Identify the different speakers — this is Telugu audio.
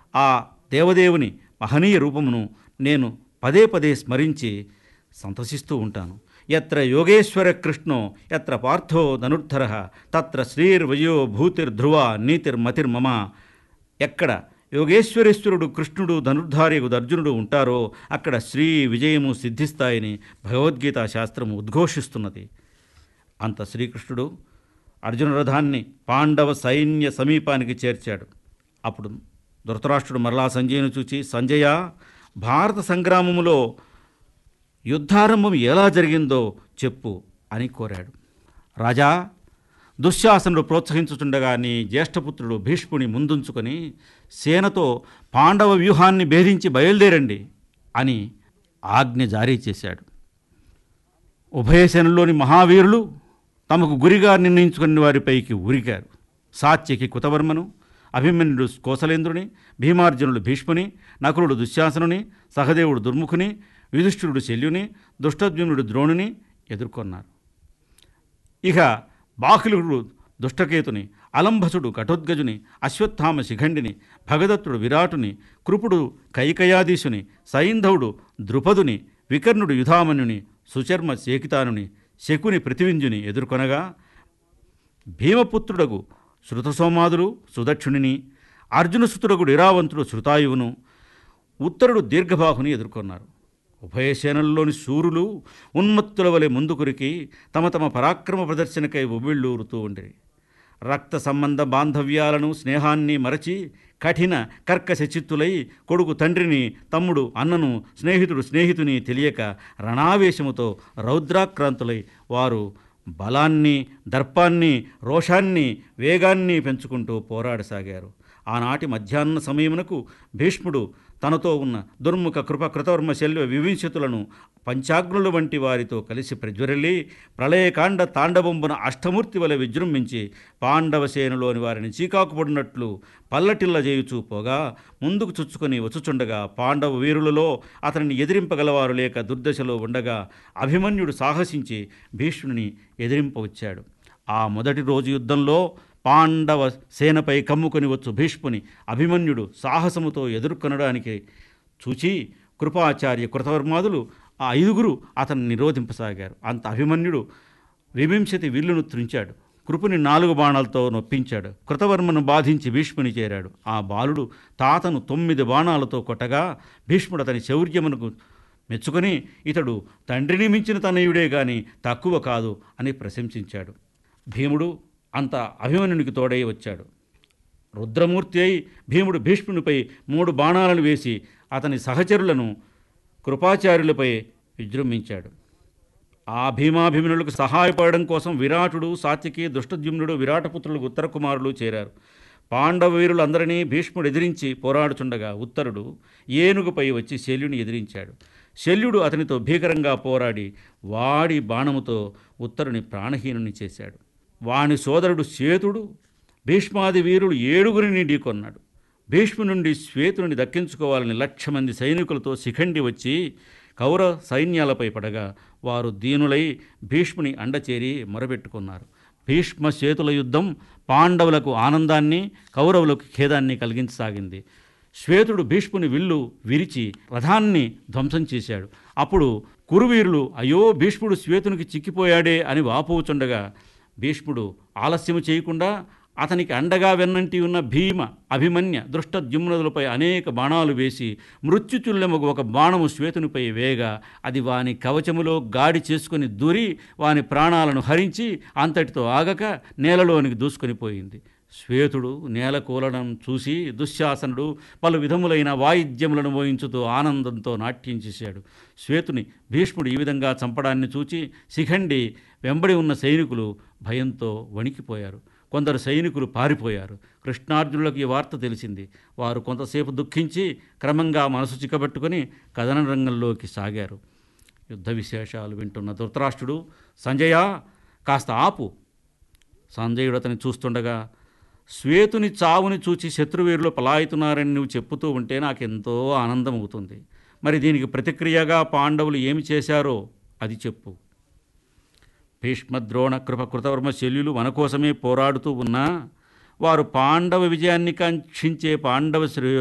Speaker 1: ఆ దేవదేవుని మహనీయ రూపమును నేను పదే పదే స్మరించి సంతసిస్తూ ఉంటాను ఎత్ర యోగేశ్వర కృష్ణో ఎత్ర పార్థో ధనుర్ధర తత్ర శ్రీర్వయో భూతిర్ధ్రువ నీతిర్మతిర్మమ ఎక్కడ యోగేశ్వరేశ్వరుడు కృష్ణుడు ధనుర్ధార్యకు అర్జునుడు ఉంటారో అక్కడ శ్రీ విజయము సిద్ధిస్తాయని భగవద్గీత శాస్త్రము ఉద్ఘోషిస్తున్నది అంత శ్రీకృష్ణుడు అర్జున రథాన్ని పాండవ సైన్య సమీపానికి చేర్చాడు అప్పుడు ధృతరాష్ట్రుడు మరలా సంజయుని చూచి సంజయ భారత సంగ్రామములో యుద్ధారంభం ఎలా జరిగిందో చెప్పు అని కోరాడు రాజా దుశ్శాసనుడు ప్రోత్సహించుచుండగా నీ జ్యేష్ఠపుత్రుడు భీష్ముని ముందుంచుకొని సేనతో పాండవ వ్యూహాన్ని భేదించి బయలుదేరండి అని ఆజ్ఞ జారీ చేశాడు ఉభయ సేనలోని మహావీరులు తమకు గురిగా నిర్ణయించుకుని వారిపైకి ఉరికారు సాత్యకి కుతవర్మను అభిమన్యుడు కోసలేంద్రుని భీమార్జునుడు భీష్ముని నకులుడు దుశ్శాసనుని సహదేవుడు దుర్ముఖుని యుధిష్ఠిరుడు శల్యుని దుష్టద్యుమ్నుడు ద్రోణుని ఎదుర్కొన్నారు ఇక బాహులుడు దుష్టకేతుని అలంభసుడు ఘటోద్గజుని అశ్వత్థామ శిఖండిని భగదత్తుడు విరాటుని కృపుడు కైకయాదీశుని సైంధవుడు ద్రుపదుని వికర్ణుడు యుధామన్యుని సుచర్మ శేకితానుని శకుని పృథివింజుని ఎదుర్కొనగా భీమపుత్రుడగు శృతసోమాదులు సుదక్షుణిని అర్జునసుతుడగుడు ఇరావంతుడు శృతాయువును ఉత్తరుడు దీర్ఘబాహుని ఎదుర్కొన్నారు ఉభయ సేనల్లోని శూరులు ఉన్మత్తుల వలె ముందుకురికి తమ తమ పరాక్రమ ప్రదర్శనకై ఉవ్విళ్ళూరుతూ ఉండిరి రక్త సంబంధ బాంధవ్యాలను స్నేహాన్ని మరచి కఠిన కర్కశ చిత్తులై కొడుకు తండ్రిని తమ్ముడు అన్నను స్నేహితుడు స్నేహితుని తెలియక రణావేశముతో రౌద్రాక్రాంతులై వారు బలాన్ని దర్పాన్ని రోషాన్ని వేగాన్ని పెంచుకుంటూ పోరాడసాగారు ఆనాటి మధ్యాహ్న సమయమునకు భీష్ముడు తనతో ఉన్న దుర్ముఖ కృప కృతవర్మ శల్య వివింశతులను పంచాగ్నుల వంటి వారితో కలిసి ప్రజ్వరలి ప్రళయకాండ తాండవంబున అష్టమూర్తి వలె విజృంభించి పాండవ సేనలోని వారిని చీకాకుపడినట్లు పల్లటిల్ల చేయుచూ పోగా ముందుకు చుచ్చుకొని వచ్చుచుండగా పాండవ వీరులలో అతనిని ఎదిరింపగలవారు లేక దుర్దశలో ఉండగా అభిమన్యుడు సాహసించి భీష్ముని ఎదిరింపవచ్చాడు ఆ మొదటి రోజు యుద్ధంలో పాండవ సేనపై కమ్ముకొని వచ్చు భీష్ముని అభిమన్యుడు సాహసముతో ఎదుర్కొనడానికి చూచి కృపాచార్య కృతవర్మాదులు ఆ ఐదుగురు అతన్ని నిరోధింపసాగారు అంత అభిమన్యుడు వివింశతి విల్లును త్రుంచాడు కృపుని నాలుగు బాణాలతో నొప్పించాడు కృతవర్మను బాధించి భీష్ముని చేరాడు ఆ బాలుడు తాతను తొమ్మిది బాణాలతో కొట్టగా భీష్ముడు అతని శౌర్యమునకు మెచ్చుకొని ఇతడు తండ్రిని మించిన తనయుడే గాని తక్కువ కాదు అని ప్రశంసించాడు భీముడు అంత అభిమన్యునికి తోడై వచ్చాడు రుద్రమూర్తి అయి భీముడు భీష్మునిపై మూడు బాణాలను వేసి అతని సహచరులను కృపాచార్యులపై విజృంభించాడు ఆ భీమాభిమనులకు సహాయపడడం కోసం విరాటుడు సాత్యకి దుష్టద్యుమ్నుడు విరాటపుత్రులు ఉత్తర కుమారులు చేరారు పాండవ వీరులందరినీ భీష్ముడు ఎదిరించి పోరాడుచుండగా ఉత్తరుడు ఏనుగుపై వచ్చి శల్యుని ఎదిరించాడు శల్యుడు అతనితో భీకరంగా పోరాడి వాడి బాణముతో ఉత్తరుని ప్రాణహీనుని చేశాడు వాని సోదరుడు శ్వేతుడు భీష్మాది వీరులు ఏడుగురిని ఢీకొన్నాడు భీష్ము నుండి శ్వేతుని దక్కించుకోవాలని లక్ష మంది సైనికులతో శిఖండి వచ్చి కౌరవ సైన్యాలపై పడగా వారు దీనులై భీష్ముని అండచేరి మొరబెట్టుకున్నారు భీష్మ శ్వేతుల యుద్ధం పాండవులకు ఆనందాన్ని కౌరవులకు ఖేదాన్ని కలిగించసాగింది శ్వేతుడు భీష్ముని విల్లు విరిచి రథాన్ని ధ్వంసం చేశాడు అప్పుడు కురువీరులు అయ్యో భీష్ముడు శ్వేతునికి చిక్కిపోయాడే అని వాపోచుండగా భీష్ముడు ఆలస్యము చేయకుండా అతనికి అండగా వెన్నంటి ఉన్న భీమ అభిమన్య దృష్టద్యుమ్నులపై అనేక బాణాలు వేసి మృత్యుతుల్యముకు ఒక బాణము శ్వేతునిపై వేగ అది వాని కవచములో గాడి చేసుకుని దూరి వాని ప్రాణాలను హరించి అంతటితో ఆగక నేలలోనికి దూసుకొని పోయింది శ్వేతుడు నేల కూలడం చూసి దుశ్శాసనుడు పలు విధములైన వాయిద్యములను మోయించుతూ ఆనందంతో నాట్యం చేశాడు శ్వేతుని భీష్ముడు ఈ విధంగా చంపడాన్ని చూచి శిఖండి వెంబడి ఉన్న సైనికులు భయంతో వణికిపోయారు కొందరు సైనికులు పారిపోయారు కృష్ణార్జునులకు ఈ వార్త తెలిసింది వారు కొంతసేపు దుఃఖించి క్రమంగా మనసు చిక్కబెట్టుకొని కథన రంగంలోకి సాగారు యుద్ధ విశేషాలు వింటున్న ధృతరాష్ట్రుడు సంజయ కాస్త ఆపు సంజయుడు అతని చూస్తుండగా శ్వేతుని చావుని చూచి శత్రువీరులు పలాయితున్నారని నువ్వు చెప్పుతూ ఉంటే నాకెంతో ఆనందం అవుతుంది మరి దీనికి ప్రతిక్రియగా పాండవులు ఏమి చేశారో అది చెప్పు భీష్మ ద్రోణ కృప కృతవర్మ శల్యులు మన కోసమే పోరాడుతూ ఉన్నా వారు పాండవ విజయాన్ని కాంక్షించే పాండవ శ్రేయో